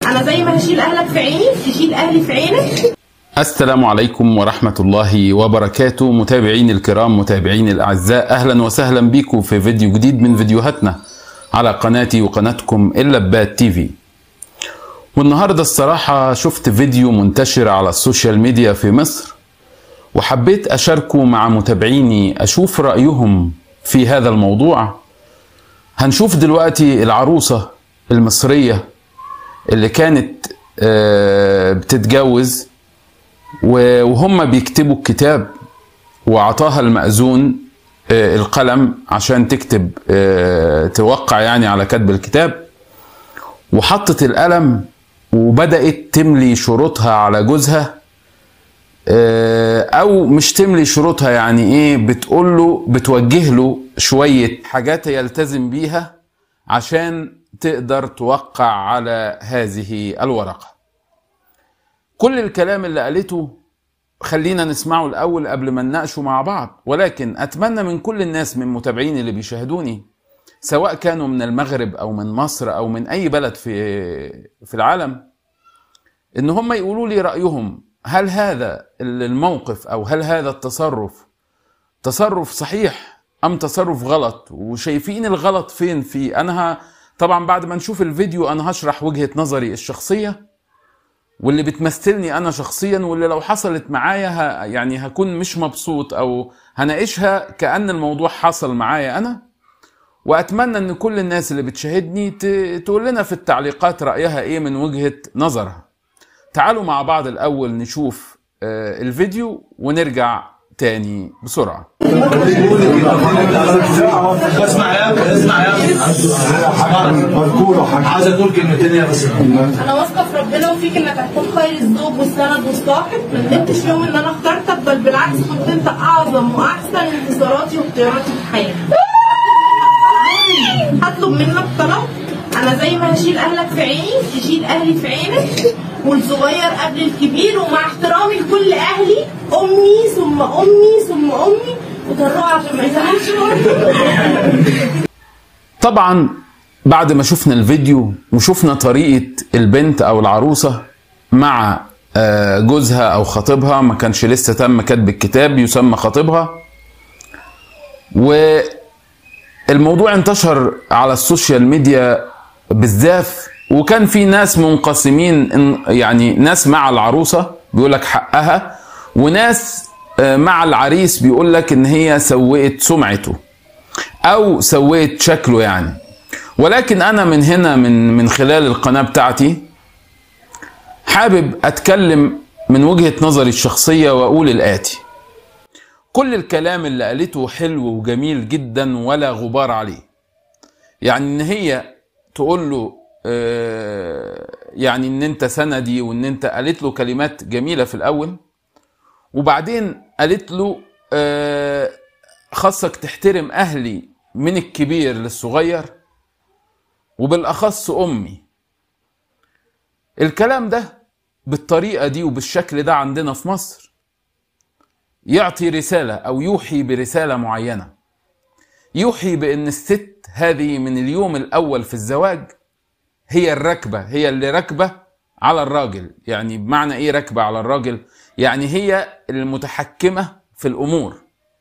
انا زي ما هشيل اهلك في عيني تشيل اهلي في عينك السلام عليكم ورحمة الله وبركاته متابعين الكرام متابعين الأعزاء أهلا وسهلا بكم في فيديو جديد من فيديوهاتنا على قناتي وقناتكم اللبات تي في والنهاردة الصراحة شفت فيديو منتشر على السوشيال ميديا في مصر وحبيت أشاركه مع متابعيني أشوف رأيهم في هذا الموضوع هنشوف دلوقتي العروسة المصرية اللي كانت آه، بتتجوز و- وهم بيكتبوا الكتاب وعطاها المأذون آه، القلم عشان تكتب آه، توقع يعني على كتب الكتاب وحطت القلم وبدأت تملي شروطها على جوزها آه، او مش تملي شروطها يعني ايه بتقول له بتوجه له شوية حاجات يلتزم بيها عشان تقدر توقع على هذه الورقة كل الكلام اللي قالته خلينا نسمعه الأول قبل ما نناقشه مع بعض ولكن أتمنى من كل الناس من متابعيني اللي بيشاهدوني سواء كانوا من المغرب أو من مصر أو من أي بلد في في العالم إن هم يقولوا لي رأيهم هل هذا الموقف أو هل هذا التصرف تصرف صحيح أم تصرف غلط وشايفين الغلط فين فيه أنا ه... طبعا بعد ما نشوف الفيديو أنا هشرح وجهة نظري الشخصية واللي بتمثلني انا شخصيا واللي لو حصلت معايا ه... يعني هكون مش مبسوط او هناقشها كأن الموضوع حصل معايا انا واتمنى ان كل الناس اللي بتشاهدني ت... تقول لنا في التعليقات رأيها ايه من وجهة نظرها تعالوا مع بعض الاول نشوف آه، الفيديو ونرجع تاني بسرعة اسمع يا اسمع يا عايز اقول كلمتين يا بس انا واثقه في ربنا وفيك انك هتكون خير الزوج والسند والصاحب ما ندمتش يوم ان انا اخترتك بل بالعكس كنت انت اعظم واحسن انتصاراتي واختياراتي في حياتي هطلب منك طلب انا زي ما هشيل اهلك في عيني تشيل اهلي في عينك والصغير قبل الكبير ومع احترامي لكل اهلي امي ثم امي ثم امي وطلعوا عشان ما يزعلش طبعا بعد ما شفنا الفيديو وشفنا طريقة البنت أو العروسة مع آه، جوزها أو خطيبها ما كانش لسه تم كتب الكتاب يسمى خطيبها والموضوع انتشر على السوشيال ميديا بالزاف وكان في ناس منقسمين إن- يعني ناس مع العروسة بيقول لك حقها وناس آه، مع العريس بيقول لك ان هي سوقت سمعته او سويت شكله يعني ولكن انا من هنا من من خلال القناه بتاعتي حابب اتكلم من وجهه نظري الشخصيه واقول الاتي كل الكلام اللي قالته حلو وجميل جدا ولا غبار عليه يعني ان هي تقول له آه، يعني ان انت سندي وان انت قالت له كلمات جميله في الاول وبعدين قالت له آه، خاصك تحترم اهلي من الكبير للصغير وبالاخص امي الكلام ده بالطريقه دي وبالشكل ده عندنا في مصر يعطي رساله او يوحي برساله معينه يوحي بان الست هذه من اليوم الاول في الزواج هي الركبه هي اللي راكبه على الراجل يعني بمعنى ايه راكبه على الراجل يعني هي المتحكمه في الامور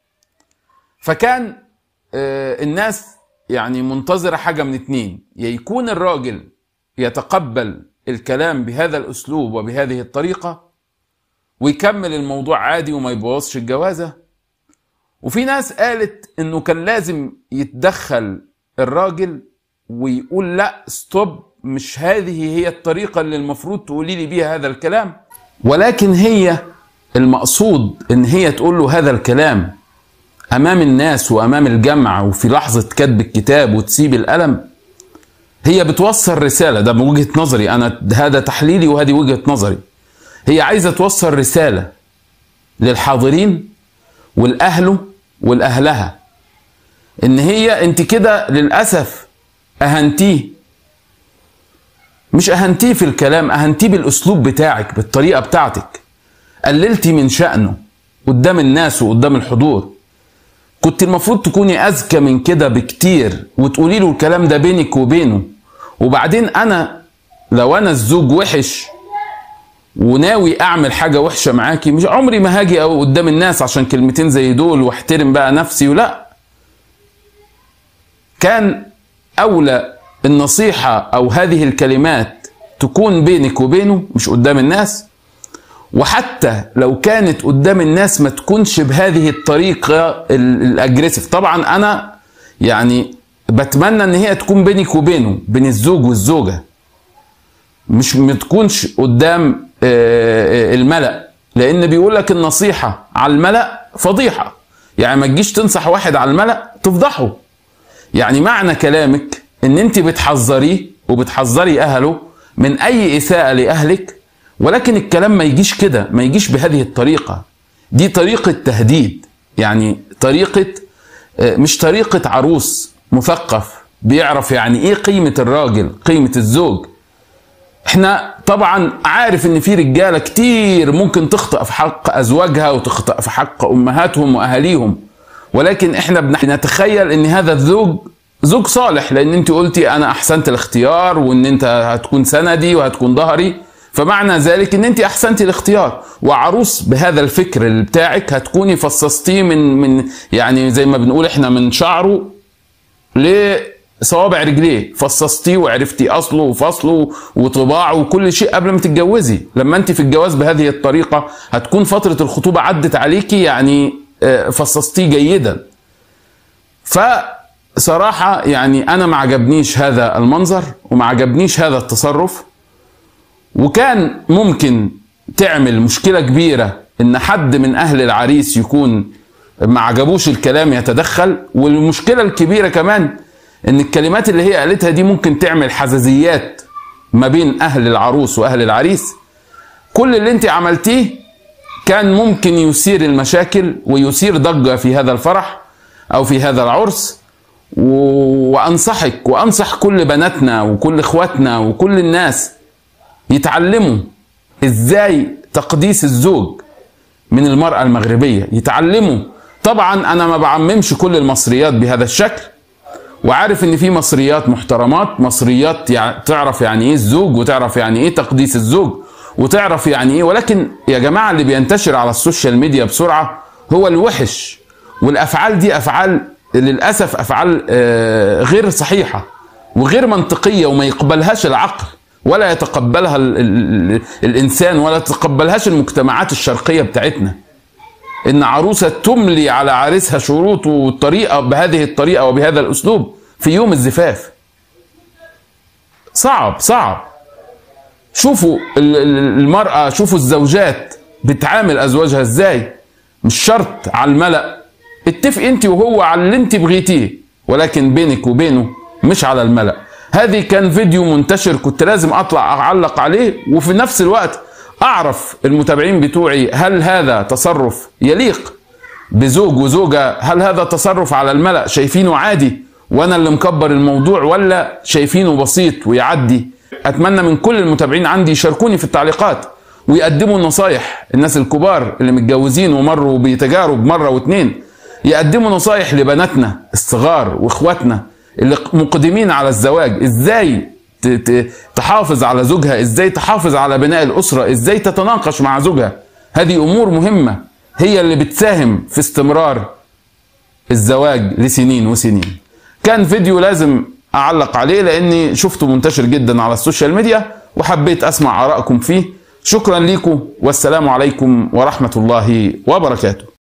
فكان آه، الناس يعني منتظرة حاجة من اتنين يا يكون الراجل يتقبل الكلام بهذا الأسلوب وبهذه الطريقة ويكمل الموضوع عادي وما يبوظش الجوازة وفي ناس قالت انه كان لازم يتدخل الراجل ويقول لا ستوب مش هذه هي الطريقة اللي المفروض تقولي لي بيها هذا الكلام ولكن هي المقصود ان هي تقول له هذا الكلام امام الناس وامام الجمع وفي لحظه كتب الكتاب وتسيب القلم هي بتوصل رساله ده من وجهه نظري انا هذا تحليلي وهذه وجهه نظري هي عايزه توصل رساله للحاضرين والاهله والاهلها ان هي انت كده للاسف اهنتيه مش اهنتيه في الكلام اهنتيه بالاسلوب بتاعك بالطريقه بتاعتك قللتي من شأنه قدام الناس وقدام الحضور كنت المفروض تكوني اذكى من كده بكتير وتقولي له الكلام ده بينك وبينه وبعدين انا لو انا الزوج وحش وناوي اعمل حاجه وحشه معاكي مش عمري ما هاجي او قدام الناس عشان كلمتين زي دول واحترم بقى نفسي ولا كان اولى النصيحه او هذه الكلمات تكون بينك وبينه مش قدام الناس وحتى لو كانت قدام الناس ما تكونش بهذه الطريقه ال- الاجريسيف طبعا انا يعني بتمنى ان هي تكون بينك وبينه بين الزوج والزوجه مش ما تكونش قدام آه، آه، الملأ لان بيقول لك النصيحه على الملأ فضيحه يعني ما تجيش تنصح واحد على الملأ تفضحه يعني معنى كلامك ان انت بتحذريه وبتحذري اهله من اي اساءه لاهلك ولكن الكلام ما يجيش كده ما يجيش بهذه الطريقه دي طريقه تهديد يعني طريقه آه، مش طريقه عروس مثقف بيعرف يعني ايه قيمه الراجل قيمه الزوج احنا طبعا عارف ان في رجاله كتير ممكن تخطئ في حق ازواجها وتخطئ في حق امهاتهم واهاليهم ولكن احنا بنتخيل ان هذا الزوج زوج صالح لان انت قلتي انا احسنت الاختيار وان انت هتكون سندي وهتكون ظهري فمعنى ذلك ان انت احسنتي الاختيار وعروس بهذا الفكر اللي بتاعك هتكوني فصصتيه من من يعني زي ما بنقول احنا من شعره لصوابع رجليه فصصتيه وعرفتي اصله وفصله وطباعه وكل شيء قبل ما تتجوزي لما انت في الجواز بهذه الطريقه هتكون فتره الخطوبه عدت عليكي يعني آه، فصصتيه جيدا فصراحه يعني انا ما عجبنيش هذا المنظر وما عجبنيش هذا التصرف وكان ممكن تعمل مشكله كبيره ان حد من اهل العريس يكون ما عجبوش الكلام يتدخل والمشكله الكبيره كمان ان الكلمات اللي هي قالتها دي ممكن تعمل حزازيات ما بين اهل العروس واهل العريس كل اللي انت عملتيه كان ممكن يثير المشاكل ويثير ضجه في هذا الفرح او في هذا العرس و- وانصحك وانصح كل بناتنا وكل اخواتنا وكل الناس يتعلموا ازاي تقديس الزوج من المرأة المغربية يتعلموا طبعا انا ما بعممش كل المصريات بهذا الشكل وعارف ان في مصريات محترمات مصريات يع- تعرف يعني ايه الزوج وتعرف يعني ايه تقديس الزوج وتعرف يعني ايه ولكن يا جماعة اللي بينتشر على السوشيال ميديا بسرعة هو الوحش والافعال دي افعال للاسف افعال آه، غير صحيحة وغير منطقية وما يقبلهاش العقل ولا يتقبلها ال ال ال الانسان ولا تتقبلهاش المجتمعات الشرقية بتاعتنا ان عروسه تملي على عريسها شروط والطريقه بهذه الطريقه وبهذا الاسلوب في يوم الزفاف صعب صعب شوفوا ال- ال- المراه شوفوا الزوجات بتعامل ازواجها ازاي مش شرط على الملأ اتفق انت وهو على اللي انت بغيتيه ولكن بينك وبينه مش على الملأ هذه كان فيديو منتشر كنت لازم اطلع اعلق عليه وفي نفس الوقت اعرف المتابعين بتوعي هل هذا تصرف يليق بزوج وزوجة هل هذا تصرف على الملأ شايفينه عادي وانا اللي مكبر الموضوع ولا شايفينه بسيط ويعدي اتمنى من كل المتابعين عندي يشاركوني في التعليقات ويقدموا النصايح الناس الكبار اللي متجوزين ومروا بتجارب مرة واتنين يقدموا نصايح لبناتنا الصغار واخواتنا اللي مقدمين على الزواج ازاي ت- ت- تحافظ على زوجها ازاي تحافظ على بناء الاسره ازاي تتناقش مع زوجها هذه امور مهمه هي اللي بتساهم في استمرار الزواج لسنين وسنين كان فيديو لازم اعلق عليه لاني شفته منتشر جدا على السوشيال ميديا وحبيت اسمع ارائكم فيه شكرا لكم والسلام عليكم ورحمه الله وبركاته